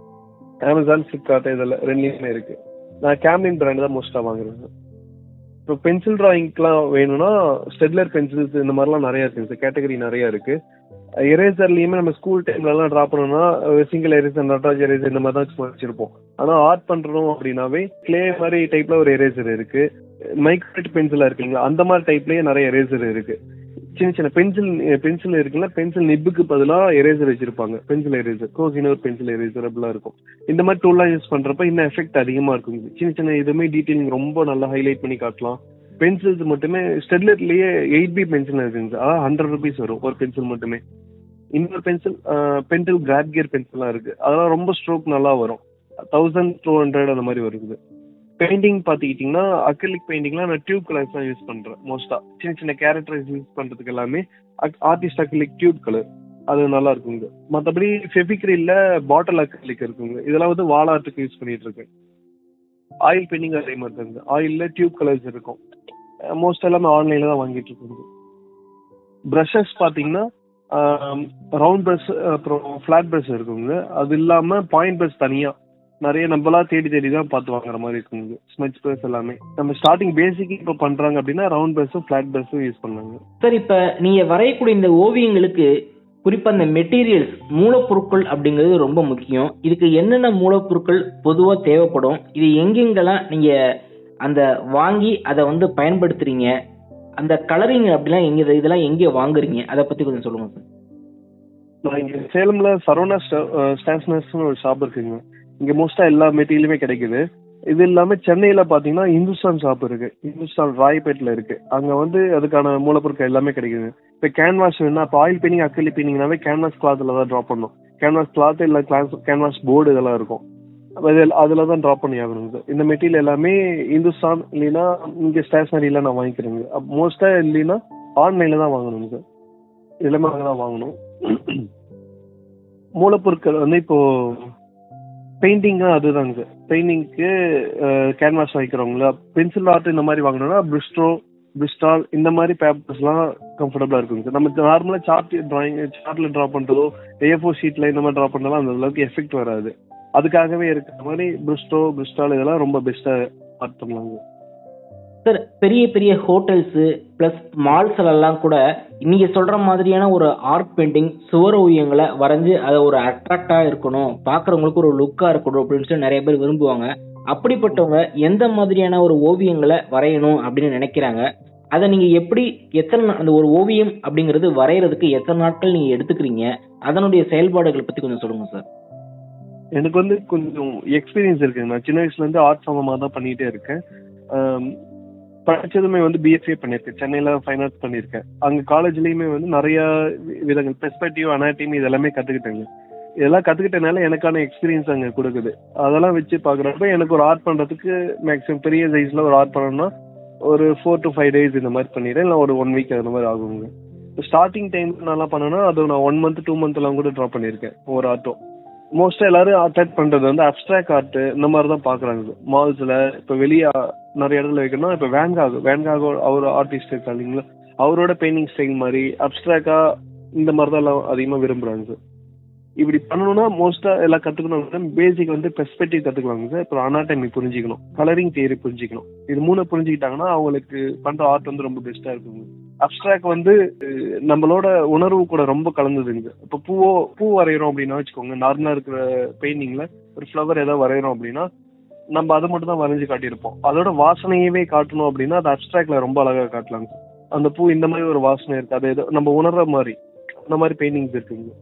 சார் அமேசான் ஃபிளிப்கார்ட் இதெல்லாம் ரெண்டுலேயுமே இருக்கு நான் கேம்லின் பிராண்ட் தான் மோஸ்டா வாங்குறேன் சார் இப்போ பென்சில் டிராயிங்க்குலாம் வேணும்னா ஸ்டெட்லர் பென்சில்ஸ் இந்த மாதிரிலாம் நிறைய இருக்குங்க சார் கேட்டகரி நிறைய இருக்கு எரேசர்லயுமே நம்ம ஸ்கூல் டைம்ல எல்லாம் ட்ரா பண்ணோம்னா சிங்கிள் எரேசர் நட்ராஜ் எரேசர் இந்த மாதிரி தான் சும்மா வச்சிருப்போம் ஆனா ஆர்ட் பண்றோம் அப்படின்னாவே கிளே மாதிரி டைப்ல ஒரு எரேசர் இருக்கு மைக்ரோட் பென்சிலா இருக்குங்களா அந்த மாதிரி டைப்லயே நிறைய எரேசர் இருக்கு சின்ன சின்ன பென்சில் பென்சில் இருக்குல்ல பென்சில் நிப்புக்கு பதிலா எரேசர் வச்சிருப்பாங்க pencil eraser Kohinoor pencil eraser அப்படிலாம் இருக்கும் இந்த மாதிரி டூல்லாம் யூஸ் பண்றப்ப இன்னும் எஃபெக்ட் அதிகமா இருக்கும் சின்ன சின்ன இதுவுமே டீட்டெயிலிங் ரொம்ப நல்லா ஹைலைட் பண்ணி காட்டலாம் பென்சில்ஸ் மட்டுமே ஸ்டெட்லர்லயே எயிட் பி பென்சில் இருக்குங்க சார் அதாவது ஹண்ட்ரட் ருபீஸ் வரும் ஒரு பென்சில் மட்டுமே இன்னொரு பென்சில் பென்சில் கிராப் கியர் பென்சில்லாம் இருக்கு அதெல்லாம் ரொம்ப ஸ்ட்ரோக் நல்லா வரும் தௌசண்ட் டூ ஹண்ட்ரட் அந்த மாதிரி வருது பெயிண்டிங் பார்த்துக்கிட்டிங்கன்னா அக்ரிலிக் பெயிண்டிங்லாம் நான் டியூப் கலர்ஸ் தான் யூஸ் பண்றேன் மோஸ்டா சின்ன சின்ன கேரக்டர்ஸ் யூஸ் பண்றதுக்கு எல்லாமே ஆர்டிஸ்ட் அக்ரிலிக் டியூப் கலர் அது நல்லா இருக்குங்க மற்றபடி ஃபெபிக்ரில்ல பாட்டில் அக்ரிலிக் இருக்குங்க இதெல்லாம் வந்து வால் ஆர்ட்டுக்கு யூஸ் பண்ணிட்டு இருக்கேன் ஆயில் பெயிண்டிங் அதே மாதிரி தாங்க ஆயில்ல டியூப் கலர்ஸ் இருக்கும் மோஸ்ட் எல்லாமே ஆன்லைன்ல தான் வாங்கிட்டு இருக்கோங்க ப்ரஷஸ் பார்த்தீங்கன்னா ரவுண்ட் ப்ரஷ் அப்புறம் ஃபிளாட் ப்ரஷ் இருக்குங்க அது இல்லாம பாயிண்ட் ப்ரஷ் தனியா நிறைய நம்மளா தேடி தேடி தான் பார்த்து வாங்குற மாதிரி இருக்குங்க ஸ்மெச் ப்ரஷ் எல்லாமே நம்ம ஸ்டார்டிங் பேசிக் இப்போ பண்றாங்க அப்படின்னா ரவுண்ட் ப்ரஷும் ஃபிளாட் ப்ரஷும் யூஸ் பண்ணாங்க சார் இப்ப நீங்க வரையக்கூடிய இந்த ஓவியங்களுக்கு குறிப்பா இந்த மெட்டீரியல்ஸ் மூலப்பொருட்கள் அப்படிங்கிறது ரொம்ப முக்கியம் இதுக்கு என்னென்ன மூலப்பொருட்கள் பொதுவா தேவைப்படும் இது எங்கெங்கெல்லாம் நீங்க அந்த வாங்கி அதை வந்து பயன்படுத்துறீங்க அந்த கலரிங் அப்படிலாம் எங்க இது- இதெல்லாம் எங்கே வாங்குறீங்க அதை பத்தி கொஞ்சம் சொல்லுங்க சார் நான் இங்க சேலம்ல சரவணா ஸ்டேஷனர்ஸ்னு ஒரு ஷாப் இருக்குங்க இங்க மோஸ்டா எல்லா மெட்டீரியலுமே கிடைக்குது இது இல்லாம சென்னையில பாத்தீங்கன்னா இந்துஸ்தான் ஷாப் இருக்கு இந்துஸ்தான் ராய்பேட்ல இருக்கு அங்க வந்து அதுக்கான மூலப்பொருட்கள் எல்லாமே கிடைக்குது இப்ப கேன்வாஸ் வேணா இப்போ ஆயில் பெயிண்டிங் அக்ரிலிக் பெயிண்டிங்னாவே கேன்வாஸ் கிளாத்ல தான் ட்ரா பண்ணும் கேன்வாஸ் கிளாத் இல்ல கிளாஸ் கேன்வாஸ் போர்டு இதெல்லாம் இருக்கும் அப்ப இது- அதுல தான் ட்ரா பண்ணி ஆகணும் சார் இந்த மெட்டீரியல் எல்லாமே இந்துஸ்தான் இல்லைன்னா இங்க ஸ்டேஷனரியில நான் வாங்கிக்கிறேங்க மோஸ்டா இல்லைன்னா ஆன்லைன்ல தான் வாங்கணுங்க சார் எல்லாமே அங்கே தான் வாங்கணும் மூலப்பொருட்கள் வந்து இப்போ பெயிண்டிங் அதுதாங்க சார் பெயிண்டிங்க்கு கேன்வாஸ் வைக்கிறவங்களா பென்சில் ஆர்ட் இந்த மாதிரி வாங்கணும்னா பிரிஸ்டோ பிரிஸ்டால் இந்த மாதிரி பேப்பர்ஸ்லாம் கம்ஃபர்டபுளாக இருக்குங்க சார் நம்ம நார்மலாக சார்ட் டிராயிங் சார்ட்டில் ட்ரா பண்ணுறதோ ஏ ஃபோர் ஷீட்டில் இந்த மாதிரி ட்ரா பண்ணலாம் அந்த அளவுக்கு எஃபெக்ட் வராது அதுக்காகவே இருக்கிற மாதிரி பிரிஸ்டோ பிரிஸ்டால் இதெல்லாம் ரொம்ப பெஸ்ட்டாக ஆர்ட் பண்ணலாங்க சார் பெரிய பெரிய ஹோட்டல்ஸு ப்ளஸ் மால்ஸ்லலாம் கூட நீங்க சொல்ற மாதிரியான ஒரு ஆர்ட் பெயிண்டிங் சுவர் ஓவியங்களை வரைஞ்சு அதை ஒரு அட்ராக்டா இருக்கணும் பாக்குறவங்களுக்கு ஒரு லுக்கா இருக்கணும் அப்படின்னு சொல்லி நிறைய பேர் விரும்புவாங்க அப்படிப்பட்டவங்க எந்த மாதிரியான ஒரு ஓவியங்களை வரையணும் அப்படின்னு நினைக்கிறாங்க அதை நீங்க எப்படி எத்தனை நா- அந்த ஒரு ஓவியம் அப்படிங்கிறது வரைகிறதுக்கு எத்தனை நாட்கள் நீங்க எடுத்துக்கிறீங்க அதனுடைய செயல்பாடுகளை பத்தி கொஞ்சம் சொல்லுங்க சார் எனக்கு வந்து கொஞ்சம் எக்ஸ்பீரியன்ஸ் இருக்குங்க நான் சின்ன வயசுல இருந்து ஆர்ட் சம்பந்தமா தான் பண்ணிட்டே இருக்கேன் ஆம், படிச்சதுமே வந்து பிஎஸ்ஏ பண்ணியிருக்கேன் சென்னையில ஃபைன் ஆர்ட்ஸ் பண்ணியிருக்கேன் அங்க காலேஜ்லயுமே வந்து நிறைய வி- விதங்கள் பெர்ஸ்பெக்டிவ் அனாட்டமி இதெல்லாமே கத்துக்கிட்டேங்க இதெல்லாம் கத்துக்கிட்டனால எனக்கான எக்ஸ்பீரியன்ஸ் அங்க கொடுக்குது அதெல்லாம் வச்சு பாக்குறப்ப எனக்கு ஒரு ஆர்ட் பண்றதுக்கு மேக்ஸிமம் பெரிய சைஸ்ல ஒரு ஆர்ட் பண்ணணும்னா ஒரு ஃபோர் டு ஃபைவ் டேஸ் இந்த மாதிரி பண்ணிடுறேன் இல்லை ஒரு ஒன் வீக் அந்த மாதிரி ஆகுங்க ஸ்டார்டிங் டைம் நல்லா பண்ணேன்னா அது நான் ஒன் மந்த் டூ மந்த் எல்லாம் கூட ட்ரா பண்ணியிருக்கேன் ஒரு ஆர்ட்டும் மோஸ்டா எல்லாரும் அட்ராக்ட் பண்றது வந்து அப்டிராக்ட் ஆர்ட் இந்த மாதிரி தான் பாக்குறாங்க மால்ஸ்ல இப்ப வெளிய நிறைய இடத்துல வைக்கணும்னா இப்ப வேன்காக் வேன்காக் அவர் ஆர்டிஸ்ட் இருக்கா இல்லைங்களா அவரோட பெயிண்டிங் ஸ்டைல் மாதிரி அப்டிராக்டா இந்த மாதிரி தான் எல்லாம் அதிகமா விரும்புறாங்க சார் இப்படி பண்ணணும்னா மோஸ்டா எல்லாம் கத்துக்கணும் பேசிக் வந்து பெர்ஸ்பெக்டிவ் கத்துக்கலாங்க சார் அப்புறம் அனாட்டமி புரிஞ்சுக்கணும் கலரிங் தியரி புரிஞ்சுக்கணும் இது மூணு புரிஞ்சுக்கிட்டாங்கன்னா அவங்களுக்கு பண்ற ஆர்ட் வந்து ரொம்ப பெஸ்டா இருக்குங்க அப்டிராக்ட் வந்து அஹ், நம்மளோட உணர்வு கூட ரொம்ப கலந்ததுங்க இப்ப பூவோ பூ வரைகிறோம் அப்படின்னா வச்சுக்கோங்க நார்மலா இருக்கிற பெயிண்டிங்ல ஒரு ஃப்ளவர் ஏதாவது வரைகிறோம் அப்படின்னா நம்ம அதை மட்டும் தான் வரைஞ்சு காட்டியிருப்போம் அதோட வாசனையவே காட்டணும் அப்படின்னா அது அப்டிராக்ட்ல ரொம்ப அழகா காட்டலாங்க அந்த பூ இந்த மாதிரி ஒரு வாசனை இருக்கு அது ஏதோ நம்ம உணர்ற மாதிரி அந்த மாதிரி பெயிண்டிங்ஸ் இருக்குங்க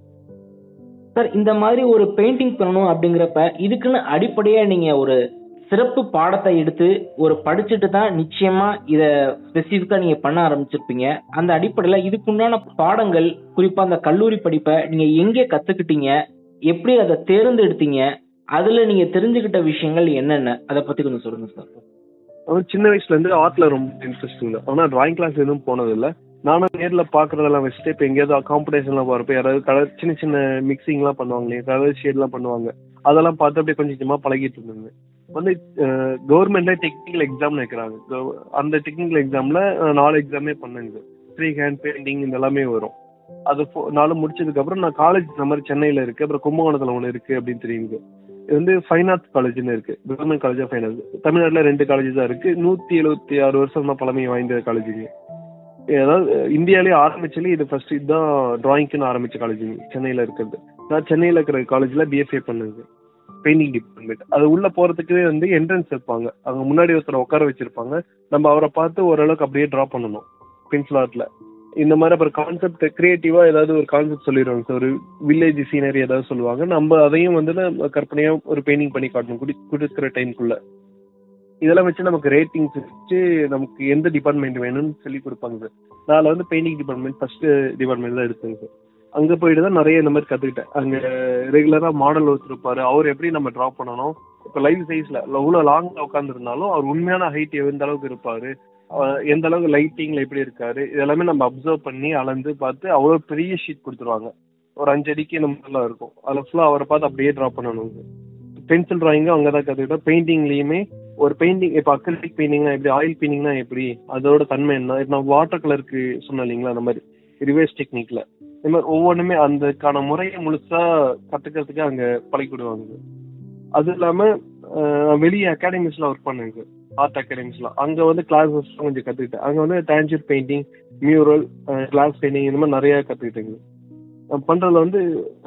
சார் இந்த மாதிரி ஒரு பெயிண்டிங் பண்ணணும் அப்படிங்கிறப்ப இதுக்குன்னு அடிப்படையா நீங்க ஒரு சிறப்பு பாடத்தை எடுத்து ஒரு படிச்சுட்டு தான் நிச்சயமா இத ஸ்பெசிஃபிக்கா நீங்க பண்ண ஆரம்பிச்சிருப்பீங்க அந்த அடிப்படையில இதுக்குண்டான பாடங்கள் குறிப்பா அந்த கல்லூரி படிப்பை நீங்க எங்கே கத்துக்கிட்டீங்க எப்படி அதை தேர்ந்தெடுத்தீங்க அதுல நீங்க தெரிஞ்சுக்கிட்ட விஷயங்கள் என்னென்ன அதை பத்தி கொஞ்சம் சொல்லுங்க சார் அவர் சின்ன வயசுல இருந்து ஆர்ட்ல ரொம்ப இன்ட்ரெஸ்ட் இல்லை ஆனா டிராயிங் கிளாஸ் எதுவும் போனது இல்ல நானும் நேர்ல பாக்குறதெல்லாம் வச்சுட்டு இப்ப எங்கேயாவது காம்படிஷன்லாம் போறப்ப யாராவது கலர் சின்ன சின்ன மிக்சிங் எல்லாம் பண்ணுவாங்க இல்லையா கலர் ஷேட் எல்லாம் பண்ணுவாங்க அதெல்லாம் பார்த்து அப்படியே கொஞ்சம் கொஞ்சமா பழகிட்டு இருந்தாங்க வந்து கவர்மெண்ட்ல டெக்னிக்கல் எக்ஸாம் வைக்கிறாங்க Gov- அந்த டெக்னிக்கல் எக்ஸாம்ல நாலு எக்ஸாமே பண்ணேங்க ஃப்ரீ ஹேண்ட் பெயிண்டிங் இந்த எல்லாமே வரும் அது ஃபோ- நாலு முடிச்சதுக்கு அப்புறம் நான் காலேஜ் இந்த மாதிரி சென்னையில இருக்கு அப்புறம் கும்பகோணத்துல ஒன்று இருக்கு அப்படின்னு தெரியுங்க இது வந்து ஃபைன் ஆர்ட்ஸ் காலேஜ்னு இருக்கு government college of fine arts தமிழ்நாட்டுல ரெண்டு காலேஜ் தான் இருக்கு நூத்தி எழுபத்தி ஆறு வருஷம் தான் பழமை வாய்ந்த காலேஜுங்க அதாவது இந்தியாலே ஆரம்பிச்சாலே இது ஃபர்ஸ்ட் இதுதான் டிராயிங்க்குன்னு ஆரம்பிச்ச காலேஜுங்க சென்னையில இருக்கிறது நான் சென்னையில இருக்கிற காலேஜ்ல பிஎஃப்ஏ பண்ணுங்க பெயிண்டிங் டிபார்ட்மெண்ட் அது உள்ள போறதுக்கு வந்து என்ட்ரன்ஸ் வைப்பாங்க அங்க முன்னாடி ஒருத்தரை உட்கார வச்சிருப்பாங்க நம்ம அவரை பார்த்து ஓரளவுக்கு அப்படியே டிரா பண்ணணும் பென்சில் ஆர்ட்ல இந்த மாதிரி அப்புறம் கான்செப்ட் கிரியேட்டிவா ஏதாவது ஒரு கான்செப்ட் சொல்லிடுவாங்க சார் ஒரு வில்லேஜ் சீனரி ஏதாவது சொல்லுவாங்க நம்ம அதையும் வந்து நம்ம கற்பனையா ஒரு பெயிண்டிங் பண்ணி காட்டணும் குடி கொடுக்குற டைம்குள்ள இதெல்லாம் வச்சு நமக்கு ரேட்டிங்ஸ் வச்சு நமக்கு எந்த டிபார்ட்மெண்ட் வேணும்னு சொல்லி கொடுப்பாங்க சார் நான் வந்து பெயிண்டிங் டிபார்ட்மெண்ட் ஃபர்ஸ்ட் டிபார்ட்மெண்ட் தான் எடுத்தேங்க சார் அங்க போயிட்டு தான் நிறைய இந்த மாதிரி கத்துக்கிட்டேன் அங்க ரெகுலரா மாடல் வச்சிருப்பாரு அவர் எப்படி நம்ம டிரா பண்ணணும் இப்ப லைவ் சைஸ்ல எவ்வளவு லாங்கா உட்காந்துருந்தாலும் அவர் உண்மையான ஹைட் எந்த அளவுக்கு இருப்பாரு அஹ் எந்த அளவுக்கு லைட்டிங்ல எப்படி இருக்காரு இதெல்லாமே நம்ம அப்சர்வ் பண்ணி அளந்து பார்த்து அவ்வளவு பெரிய ஷீட் கொடுத்துருவாங்க ஒரு அஞ்சு அடிக்கு இந்த மாதிரிலாம் இருக்கும் அதில் ஃபுல்லாக அவரை பார்த்து அப்படியே ட்ரா பண்ணணும் பென்சில் டிராயிங்கும் அங்கே தான் கற்றுக்கிட்டோம் பெயிண்டிங்லேயுமே ஒரு பெயிண்டிங் இப்போ அக்ரிலிக் பெயிண்டிங்னா எப்படி ஆயில் பெயிண்டிங்னா எப்படி அதோட தன்மை என்ன இப்போ நான் வாட்டர் கலருக்கு சொன்னேன் இல்லைங்களா அந்த மாதிரி ரிவர்ஸ் டெக்னிக்ல இந்த மாதிரி ஒவ்வொன்றுமே அந்தக்கான முறையை முழுசா கத்துக்கிறதுக்கு அங்க பழகி விடுவாங்க அது இல்லாம அஹ், வெளிய அகாடமிஸ்ல ஒர்க் பண்ணேங்க ஆர்ட் அகாடமிஸ்ல அங்க வந்து கிளாஸஸ் கொஞ்சம் கத்துக்கிட்டேன் அங்க வந்து Tanjore painting mural glass painting இந்த மாதிரி நிறைய கத்துக்கிட்டேங்க நான் பண்றதுல வந்து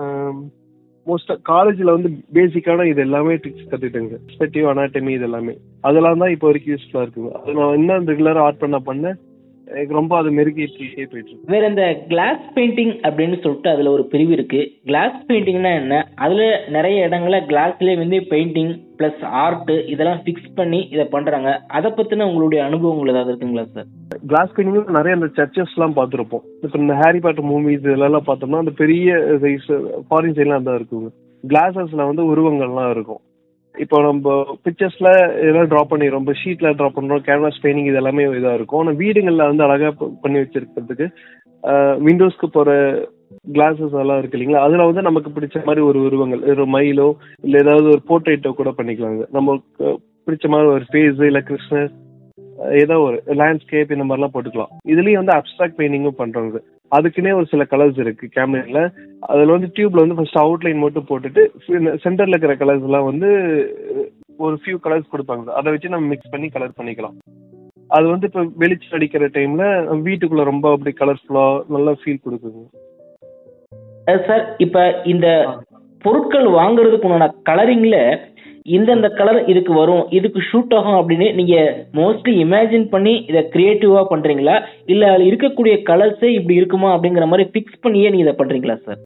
மோஸ்டா காலேஜ்ல வந்து பேசிக்கான இது எல்லாமே ட்ரிக்ஸ் கத்துக்கிட்டேங்க பெர்ஸ்பெக்டிவ் அனாட்டமி இது எல்லாமே அதெல்லாம் தான் இப்போ வரைக்கும் யூஸ்ஃபுல்லா இருக்குங்க அது நான் இன்னும் ரெகுலரா ஆர்ட் பண்ண பண்ண எனக்கு ரொம்ப அது மெருகேற்றிட்டே போயிட்டு இருக்கு வேற இந்த கிளாஸ் பெயிண்டிங் அப்படின்னு சொல்லிட்டு அதுல ஒரு பிரிவு இருக்கு கிளாஸ் பெயிண்டிங்னா என்ன அதுல நிறைய இடங்கள்ல கிளாஸ்லயே வந்து பெயிண்டிங் பிளஸ் ஆர்ட் இதெல்லாம் ஃபிக்ஸ் பண்ணி இதை பண்றாங்க அதை பத்தின உங்களுடைய அனுபவங்கள் ஏதாவது இருக்குங்களா சார் கிளாஸ் பெயிண்டிங் நிறைய அந்த சர்ச்சஸ் எல்லாம் பார்த்துருப்போம் இப்போ இந்த ஹாரி பாட்டர் மூவிஸ் இதெல்லாம் பார்த்தோம்னா அந்த பெரிய சைஸ் ஃபாரின் சைட்லாம் தான் இருக்குங்க கிளாஸஸ்ல வந்து உருவங்கள்லாம் இருக்கும் இப்போ நம்ம பிக்சர்ஸ்ல இதெல்லாம் ட்ரா பண்ணிடுறோம் இப்போ ஷீட்ல ட்ரா பண்றோம் கேன்வாஸ் பெயிண்டிங் இது எல்லாமே இதா இருக்கும் ஆனால் வீடுகளில் வந்து அழகா ப- பண்ணி வச்சிருக்கிறதுக்கு விண்டோஸ்க்கு போற கிளாஸஸ் எல்லாம் இருக்கு இல்லைங்களா அதுல வந்து நமக்கு பிடிச்ச மாதிரி ஒரு உருவங்கள் ஒரு மயிலோ இல்ல ஏதாவது ஒரு போர்ட்ரேட்டோ கூட பண்ணிக்கலாங்க நமக்கு பிடிச்ச மாதிரி ஒரு ஃபேஸ் இல்ல கிருஷ்ணர் அஹ் ஏதோ ஒரு லேண்ட்ஸ்கேப் இந்த மாதிரிலாம் போட்டுக்கலாம் இதுலயும் வந்து அப்ட்ராக்ட் பெயிண்டிங்கும் பண்றாங்க அதுக்குன்னே ஒரு சில கலர்ஸ் இருக்கு கேமரால அதுல வந்து டியூப்ல வந்து ஃபர்ஸ்ட் அவுட்லைன் மட்டும் போட்டுட்டு சென்டர்ல இருக்கிற கலர்ஸ் எல்லாம் வந்து அஹ், ஒரு ஃபியூ கலர்ஸ் கொடுப்பாங்க அதை வச்சு நம்ம மிக்ஸ் பண்ணி கலர் பண்ணிக்கலாம் அது வந்து இப்ப வெளிச்சம் அடிக்கிற டைம்ல வீட்டுக்குள்ள ரொம்ப அப்படி கலர்ஃபுல்லா நல்லா ஃபீல் கொடுக்குங்க அஹ் சார் இப்ப இந்த பொருட்கள் வாங்குறதுக்கு உண்டான கலரிங்ல இந்தந்த கலர் இதுக்கு வரும் இதுக்கு ஷூட் ஆகும் அப்படின்னு நீங்க மோஸ்ட்லி இமேஜின் பண்ணி இதை கிரியேட்டிவா பண்றீங்களா இல்ல அதுல இருக்கக்கூடிய கலர்ஸே இப்படி இருக்குமா அப்படிங்கிற மாதிரி ஃபிக்ஸ் பண்ணியே நீங்க இதை பண்றீங்களா சார்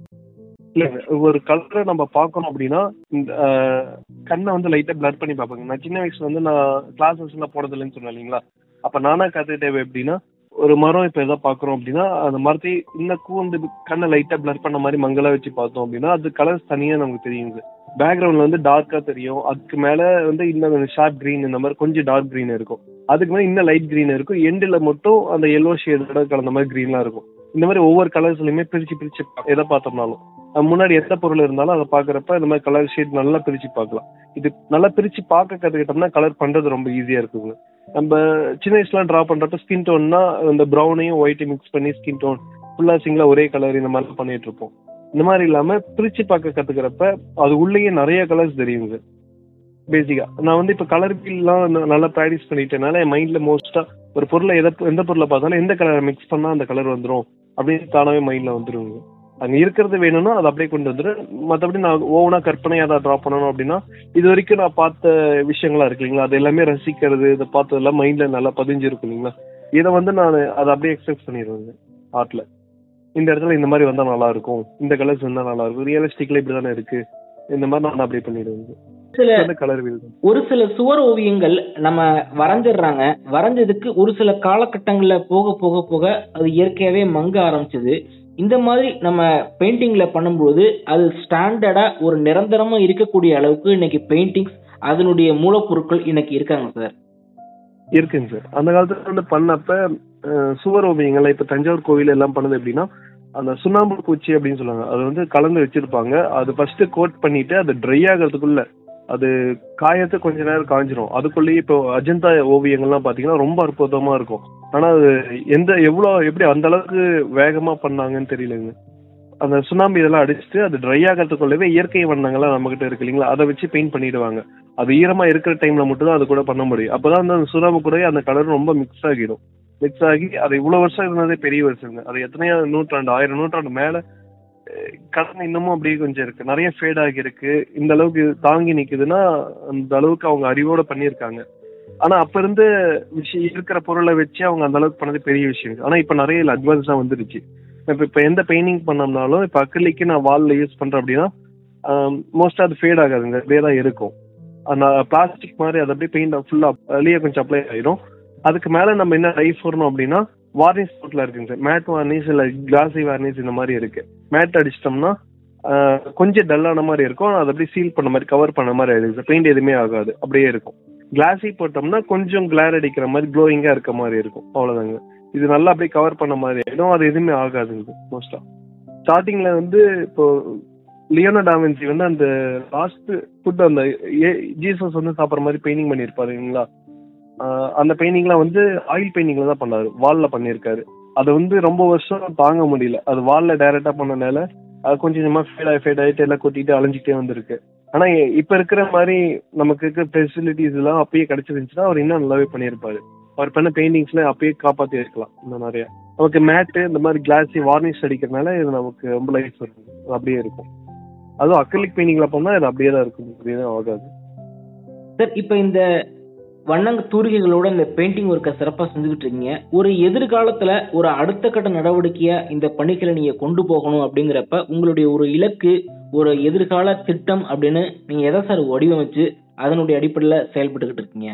இல்ல ஒரு கலரை நம்ம பார்க்கணும் அப்படின்னா இந்த அஹ், கண்ணை வந்து லைட்டா பிளர் பண்ணி பார்ப்பாங்க நான் சின்ன வயசுல வந்து நான் கிளாஸஸ் எல்லாம் போனது இல்லைன்னு சொன்னேன் இல்லைங்களா அப்ப நானா கத்துக்கிட்டே எப்படின்னா ஒரு மரம் இப்ப எதாவது பாக்குறோம் அப்படின்னா அந்த மரத்தை இன்னும் கூந்து கண்ணை லைட்டா பிளர் பண்ண மாதிரி மங்களா வச்சு பார்த்தோம் அப்படின்னா அது கலர்ஸ் தனியா நமக்கு தெரியுங்க பேக்ரவுண்ட்ல வந்து டார்க்கா தெரியும் அதுக்கு மேல வந்து இன்னும் ஷார்ப் கிரீன் இந்த மாதிரி கொஞ்சம் டார்க் கிரீன் இருக்கும் அதுக்கு மேல இன்னும் லைட் கிரீன் இருக்கும் எண்டில் மட்டும் அந்த எல்லோ ஷேடோட கலந்த மாதிரி கிரீன்லாம் இருக்கும் இந்த மாதிரி ஒவ்வொரு கலர்ஸ்லயுமே பிரிச்சு பிரிச்சு பா- எதை பார்த்தோம்னாலும் அஹ் முன்னாடி எந்த பொருள் இருந்தாலும் அதை பாக்குறப்ப இந்த மாதிரி கலர் ஷேட் நல்லா பிரிச்சு பார்க்கலாம் இது நல்லா பிரிச்சு பார்க்க கத்துக்கிட்டோம்னா கலர் பண்றது ரொம்ப ஈஸியா இருக்குங்க நம்ம சின்ன வயசுல டிரா பண்றப்ப ஸ்கின் டோன்னா இந்த ப்ரௌனையும் ஒயிட்டையும் மிக்ஸ் பண்ணி ஸ்கின் டோன் ஃபுல்லா சிங்கிளா ஒரே கலர் இந்த மாதிரி பண்ணிட்டு இருப்போம் இந்த மாதிரி இல்லாம பிரிச்சு பார்க்க கத்துக்கிறப்ப அது உள்ளேயே நிறைய கலர்ஸ் தெரியுங்க பேசிக்கா நான் வந்து இப்ப கலர் ஃபீல்லாம் நல்லா ப்ராக்டிஸ் பண்ணிட்டேனால என் மைண்ட்ல மோஸ்டா ஒரு பொருளை எதை எந்த பொருளை பார்த்தாலும் எந்த கலரை மிக்ஸ் பண்ணா அந்த கலர் வந்துரும் அப்படின்னு தானாவே மைண்ட்ல வந்துருங்க அங்க இருக்கிறது வேணும்னா அதை அப்படியே கொண்டு வந்துடும் மற்றபடி நான் ஓவனா கற்பனையா அதை ட்ரா பண்ணணும் அப்படின்னா இது வரைக்கும் நான் பார்த்த விஷயங்களா இருக்கு இல்லைங்களா அது எல்லாமே ரசிக்கிறது இதை பார்த்ததெல்லாம் மைண்ட்ல நல்லா பதிஞ்சு இருக்கும் இல்லைங்களா இதை வந்து நான் அதை அப்படியே எக்ஸ்பெக்ட் பண்ணிடுவேங்க ஆர்ட்ல இந்த இடத்துல இந்த மாதிரி வந்தா நல்லா இருக்கும் இந்த கலர்ஸ் வந்தா நல்லா இருக்கும் ரியலிஸ்டிக்ல இப்படி தானே இருக்கு இந்த மாதிரி நான் அப்படியே பண்ணிடுவேங்க சில கலர் வீல் ஒரு சில சுவர் ஓவியங்கள் நம்ம வரைஞ்சிடுறாங்க வரைஞ்சதுக்கு ஒரு சில காலகட்டங்கள்ல போக போக போக அது இயற்கையாவே மங்க ஆரம்பிச்சது இந்த மாதிரி நம்ம பெயிண்டிங்ல பண்ணும்போது அது ஸ்டாண்டர்டா ஒரு நிரந்தரமா இருக்கக்கூடிய அளவுக்கு இன்னைக்கு பெயிண்டிங்ஸ் அதனுடைய மூலப்பொருட்கள் இன்னைக்கு இருக்காங்க சார் இருக்குங்க சார் அந்த காலத்துல வந்து பண்ணப்ப அஹ், சுவர் ஓவியங்கள் இப்ப தஞ்சாவூர் கோவில் எல்லாம் பண்ணது எப்படின்னா அந்த சுண்ணாம்பு பூச்சி அப்படின்னு சொல்லுவாங்க அது வந்து கலந்து வச்சிருப்பாங்க அது ஃபர்ஸ்ட் கோட் பண்ணிட்டு அது ட்ரை ஆகிறதுக்குள்ள அது காயத்து கொஞ்ச நேரம் காஞ்சிரும் அதுக்குள்ளேயே இப்போ அஜந்தா ஓவியங்கள்லாம் பாத்தீங்கன்னா ரொம்ப அற்புதமா இருக்கும் ஆனா அது எந்த எவ்வளவு எப்படி அந்த அளவுக்கு வேகமா பண்ணாங்கன்னு தெரியலங்க அந்த சுண்ணாம்பு இதெல்லாம் அடிச்சுட்டு அது ட்ரை ஆகிறதுக்குள்ளவே இயற்கை வண்ணங்கள்லாம் நம்ம கிட்ட இருக்கு இல்லைங்களா அதை வச்சு பெயிண்ட் பண்ணிடுவாங்க அது ஈரமா இருக்கிற டைம்ல மட்டும் தான் அது கூட பண்ண முடியும் அப்பதான் அந்த சுண்ணாம்பு கூட அந்த கலர் ரொம்ப மிக்ஸ் ஆகிடும் மிக்ஸ் ஆகி அது இவ்வளவு வருஷம் இருந்ததே பெரிய வருஷங்க அது எத்தனையோ நூற்றாண்டு ஆயிரம் நூற்றாண்டு மேல அஹ், கலர் இன்னமும் அப்படியே கொஞ்சம் இருக்கு நிறைய ஃபேட் ஆகி இருக்கு இந்த அளவுக்கு இது தாங்கி நிக்குதுன்னா அந்த அளவுக்கு அவங்க அறிவோட பண்ணியிருக்காங்க ஆனா அப்ப இருந்து விஷயம் இருக்கிற பொருளை வச்சு அவங்க அந்த அளவுக்கு பண்ணது பெரிய விஷயம் ஆனா இப்ப நிறைய அட்வான்ஸா வந்துருச்சு இப்ப இப்ப எந்த பெயிண்டிங் பண்ணோம்னாலும் இப்ப அக்ரிலிக்கு நான் வால்ல யூஸ் பண்றேன் அப்படின்னா மோஸ்டா அது ஃபேட் ஆகாதுங்க அப்படியே தான் இருக்கும் அந்த பிளாஸ்டிக் மாதிரி அது அப்படியே பெயிண்ட் ஃபுல்லா வெளியே கொஞ்சம் அப்ளை ஆயிடும் அதுக்கு மேல நம்ம என்ன லைஃப் வரணும் அப்படின்னா வார்னிஷ் போட்ல இருக்குங்க சார் மேட் வார்னிஷ் இல்ல கிளாசி வார்னிஷ் இந்த மாதிரி இருக்கு மேட் அடிச்சிட்டோம்னா ஆஹ், கொஞ்சம் டல்லான மாதிரி இருக்கும் ஆனா அது அப்படியே சீல் பண்ண மாதிரி கவர் பண்ண மாதிரி ஆயிடுது சார் பெயிண்ட் எதுவுமே ஆகாது அப்படியே இருக்கும் கிளாசி போட்டோம்னா கொஞ்சம் கிளார் அடிக்கிற மாதிரி க்ளோயிங்கா இருக்க மாதிரி இருக்கும் அவ்வளவுதாங்க இது நல்லா அப்படியே கவர் பண்ண மாதிரி ஆயிடும் அது எதுவுமே ஆகாதுங்க மோஸ்டா ஸ்டார்டிங்ல வந்து இப்போ லியோனோ டாவின்சி வந்து அந்த லாஸ்ட் ஃபுட் அந்த ஜீசஸ் வந்து சாப்பிட்ற மாதிரி பெயிண்டிங் பண்ணியிருப்பாருங்களா ஆஹ் அந்த பெயிண்டிங்லாம் வந்து ஆயில் பெயிண்டிங்ல தான் பண்ணாரு வால்ல பண்ணியிருக்காரு அது வந்து ரொம்ப வருஷம் தாங்க முடியல அது வால்ல டைரக்டா பண்ணனால அது கொஞ்சம் கொஞ்சமா ஃபேட் ஆகி ஃபேட் ஆகிட்டு எல்லாம் கொட்டிட்டு அலைஞ்சிட்டே வந்திருக்கு ஆனா இ- இப்ப இருக்கிற மாதிரி நமக்கு இருக்கிற ஃபெசிலிட்டிஸ் எல்லாம் அப்பயே கிடைச்சிருந்துச்சுன்னா அவர் இன்னும் நல்லாவே பண்ணியிருப்பாரு அவர் பண்ண பெயிண்டிங்ஸ்ல அப்பயே காப்பாத்தி இருக்கலாம் இன்னும் நிறைய நமக்கு மேட்டு இந்த மாதிரி கிளாஸி வார்னிஷ் அடிக்கிறதுனால இது நமக்கு ரொம்ப லைஃப் இருக்கும் அது அப்படியே இருக்கும் அதுவும் அக்ரிலிக் பெயிண்டிங்ல பண்ணா இது அப்படியே தான் இருக்கும் அப்படியே தான் ஆகாது சார் இப்போ இந்த வண்ணங்க தூரிகைகளோட இந்த பெயிண்டிங் ஒர்க்கை சிறப்பாக செஞ்சுக்கிட்டு இருக்கீங்க ஒரு எதிர்காலத்தில் ஒரு அடுத்த கட்ட நடவடிக்கையா இந்த பணிகளை நீங்கள் கொண்டு போகணும் அப்படிங்கிறப்ப உங்களுடைய ஒரு இலக்கு ஒரு எதிர்கால திட்டம் அப்படின்னு நீங்கள் எதை சார் வடிவமைச்சு அதனுடைய அடிப்படையில் செயல்பட்டுக்கிட்டு இருக்கீங்க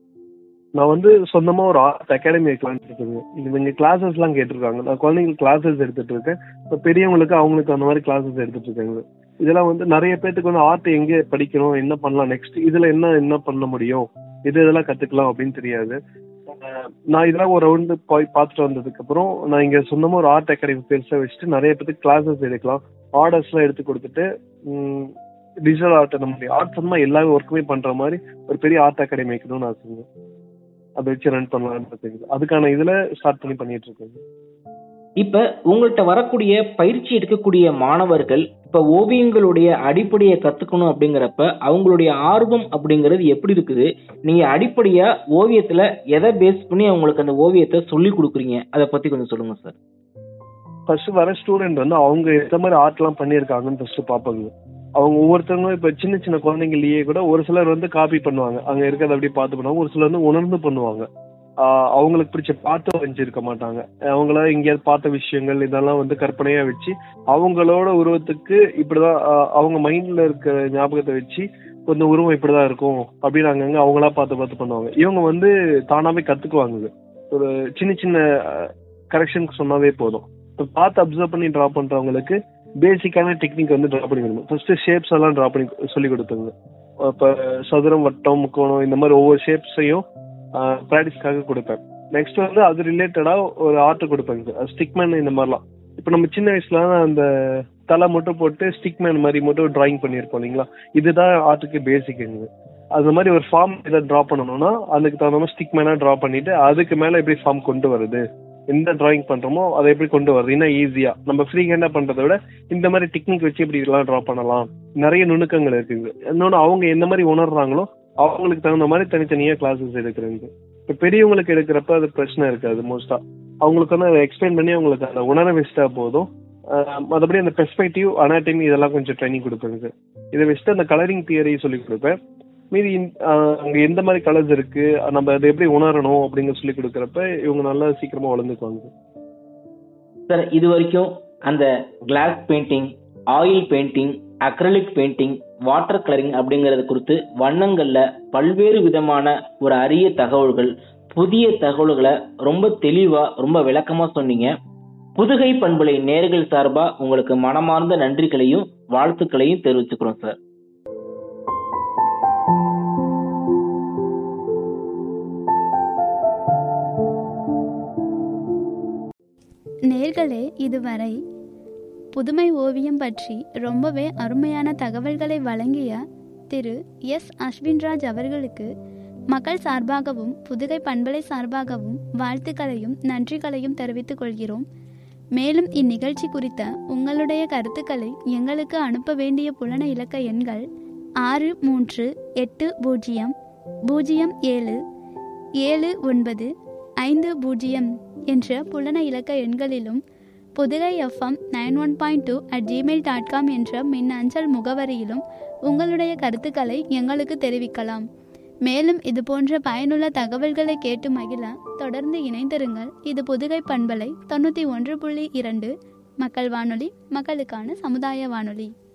நான் வந்து சொந்தமா ஒரு ஆர்ட் அகாடமி வைக்கலாம்னு இருக்கேங்க இவங்க கிளாஸஸ் எல்லாம் கேட்டிருக்காங்க நான் குழந்தைங்களுக்கு கிளாஸஸ் எடுத்துட்டு இருக்கேன் இப்போ பெரியவங்களுக்கு அவங்களுக்கு அந்த மாதிரி கிளாஸஸ் எடுத்துட்டு இருக்காங்க இதெல்லாம் வந்து நிறைய பேத்துக்கு வந்து ஆர்ட் எங்க படிக்கணும் என்ன பண்ணலாம் நெக்ஸ்ட் இதுல என்ன என்ன பண்ண முடியும் இது இதெல்லாம் கத்துக்கலாம் அப்படின்னு தெரியாது அஹ் நான் இதெல்லாம் ஒரு ரவுண்டு போய் பார்த்துட்டு வந்ததுக்கு அப்புறம் நான் இங்க சொந்தமா ஒரு ஆர்ட் அகாடமி பெருசா வச்சுட்டு நிறைய பேருக்கு கிளாஸஸ் எடுக்கலாம் ஆர்டர்ஸ் எல்லாம் எடுத்து கொடுத்துட்டு டிஜிட்டல் ஆர்ட் அந்த மாதிரி ஆர்ட் சம்பந்தமா எல்லா ஒர்க்குமே பண்ற மாதிரி ஒரு பெரிய ஆர்ட் அகாடமி வைக்கணும்னு ஆசைங்க அதை வச்சு ரன் பண்ணலாம்னு இருக்குது அதுக்கான இதுல ஸ்டார்ட் பண்ணி பண்ணிட்டு இருக்கேங்க இப்ப உங்கள்கிட்ட வரக்கூடிய பயிற்சி எடுக்கக்கூடிய மாணவர்கள் இப்ப ஓவியங்களுடைய அடிப்படையை கத்துக்கணும் அப்படிங்கிறப்ப அவங்களுடைய ஆர்வம் அப்படிங்கிறது எப்படி இருக்குது நீங்க அடிப்படையா ஓவியத்துல எதை பேஸ் பண்ணி அவங்களுக்கு அந்த ஓவியத்தை சொல்லி கொடுக்குறீங்க அதை பத்தி கொஞ்சம் சொல்லுங்க சார் ஃபர்ஸ்ட் வர ஸ்டூடெண்ட் வந்து அவங்க எந்த மாதிரி ஆர்ட்லாம் பண்ணியிருக்காங்கன்னு ஃபர்ஸ்ட் பார்ப்பாங்க அவங்க ஒவ்வொருத்தவங்களும் இப்போ சின்ன சின்ன குழந்தைங்களையே கூட ஒரு சிலர் வந்து காப்பி பண்ணுவாங்க அங்கே இருக்கிறத அப்படியே பார்த்து பண்ணுவாங்க ஒரு சிலர் வந்து உணர்ந்து பண்ணுவாங்க ஆஹ் அவங்களுக்கு பிடிச்ச பாட்டு வரைஞ்சிருக்க மாட்டாங்க அவங்கள எங்கேயாவது பார்த்த விஷயங்கள் இதெல்லாம் வந்து கற்பனையா வச்சு அவங்களோட உருவத்துக்கு இப்படிதான் ஆஹ் அவங்க மைண்ட்ல இருக்க ஞாபகத்தை வச்சு இந்த உருவம் இப்படிதான் இருக்கும் அப்படின்னு அங்கங்க அவங்களா பார்த்து பார்த்து பண்ணுவாங்க இவங்க வந்து தானாவே கத்துக்குவாங்க இது. ஒரு சின்ன சின்ன கரெக்ஷனுக்கு சொன்னாவே போதும் இப்போ பார்த்து அப்சர்வ் பண்ணி ட்ரா பண்றவங்களுக்கு பேசிக்கான டெக்னிக் வந்து ட்ரா பண்ணி கொடுக்கணும் ஃபர்ஸ்ட் ஷேப்ஸ் எல்லாம் ட்ரா பண்ணி சொல்லி கொடுத்துங்க இப்போ சதுரம் வட்டம் முக்கோணம் இந்த மாதிரி ஒவ்வொரு ஷேப்ஸையும் ப்ராக்டிஸ்க்காக கொடுப்பேன் நெக்ஸ்ட் வந்து அது ரிலேட்டடா ஒரு ஆர்ட் கொடுப்பேங்க ஸ்டிக்மேன் இந்த மாதிரிலாம் இப்போ நம்ம சின்ன வயசுல அந்த தலை மட்டும் போட்டு ஸ்டிக்மேன் மாதிரி மட்டும் டிராயிங் பண்ணியிருப்போம் இல்லைங்களா இதுதான் ஆர்ட்டுக்கு பேசிக்குங்க அது மாதிரி ஒரு ஃபார்ம் இதை ட்ரா பண்ணணும்னா அதுக்கு தகுந்த மாதிரி ஸ்டிக்மேனா ட்ரா பண்ணிட்டு அதுக்கு மேல எப்படி ஃபார்ம் கொண்டு வருது எந்த டிராயிங் பண்றோமோ அதை எப்படி கொண்டு வருது இன்னும் ஈஸியா நம்ம ஃப்ரீ ஹேண்டா பண்றதை விட இந்த மாதிரி டெக்னிக் வச்சு இப்படி இதெல்லாம் ட்ரா பண்ணலாம் நிறைய நுணுக்கங்கள் இருக்குங்க இன்னொன்று அவங்க எந்த மாதிரி உணர்றாங்களோ அவங்களுக்கு தகுந்த மாதிரி தனித்தனியா கிளாஸஸ் எடுக்கிறேங்க இப்போ பெரியவங்களுக்கு எடுக்கிறப்ப அது பிரச்சனை இருக்காது மோஸ்டா அவங்களுக்கு வந்து அதை எக்ஸ்பிளைன் பண்ணி அவங்களுக்கு அதை உணர வச்சுட்டா போதும் ஆஹ் மற்றபடி அந்த பெர்ஸ்பெக்டிவ் அனாட்டமி இதெல்லாம் கொஞ்சம் ட்ரைனிங் கொடுப்பேங்க இதை வச்சுட்டு அந்த கலரிங் தியரி சொல்லி கொடுப்பேன் மீதி இந்த- ஆஹ் அங்க எந்த மாதிரி கலர்ஸ் இருக்கு நம்ம அதை எப்படி உணரணும் அப்படிங்கிற சொல்லி கொடுக்குறப்ப இவங்க நல்லா சீக்கிரமா வளர்ந்துக்குவாங்க சார் இது வரைக்கும் அந்த glass painting oil painting acrylic painting water colouring அப்படிங்கறது குறித்து வண்ணங்கள்ல பல்வேறு விதமான ஒரு அரிய தகவல்கள் புதிய தகவல்களை ரொம்ப தெளிவா ரொம்ப விளக்கமா சொன்னீங்க புதுகை பண்பலை நேர்கள் சார்பா உங்களுக்கு மனமார்ந்த நன்றிகளையும் வாழ்த்துக்களையும் தெரிவிச்சுக்கிறோம் சார் நேர்களே இதுவரை புதுமை ஓவியம் பற்றி ரொம்பவே அருமையான தகவல்களை வழங்கிய திரு எஸ் அஸ்வின்ராஜ் அவர்களுக்கு மக்கள் சார்பாகவும் புதுகை பண்பலை சார்பாகவும் வாழ்த்துக்களையும் நன்றிகளையும் தெரிவித்துக் கொள்கிறோம் மேலும் இந்நிகழ்ச்சி குறித்த உங்களுடைய கருத்துக்களை எங்களுக்கு அனுப்ப வேண்டிய புலன இலக்க எண்கள் ஆறு மூன்று எட்டு பூஜ்ஜியம் பூஜ்ஜியம் ஏழு ஏழு ஒன்பது ஐந்து பூஜ்ஜியம் என்ற புலன இலக்க எண்களிலும் Pudugai FM nine one point two at Gmail dot com என்ற மின் அஞ்சல் முகவரியிலும் உங்களுடைய கருத்துக்களை எங்களுக்கு தெரிவிக்கலாம் மேலும் இது போன்ற பயனுள்ள தகவல்களை கேட்டு மகிழ தொடர்ந்து இணைந்திருங்கள் இது புதுகை பண்பலை தொண்ணூற்றி ஒன்று புள்ளி இரண்டு மக்கள் வானொலி மக்களுக்கான சமுதாய வானொலி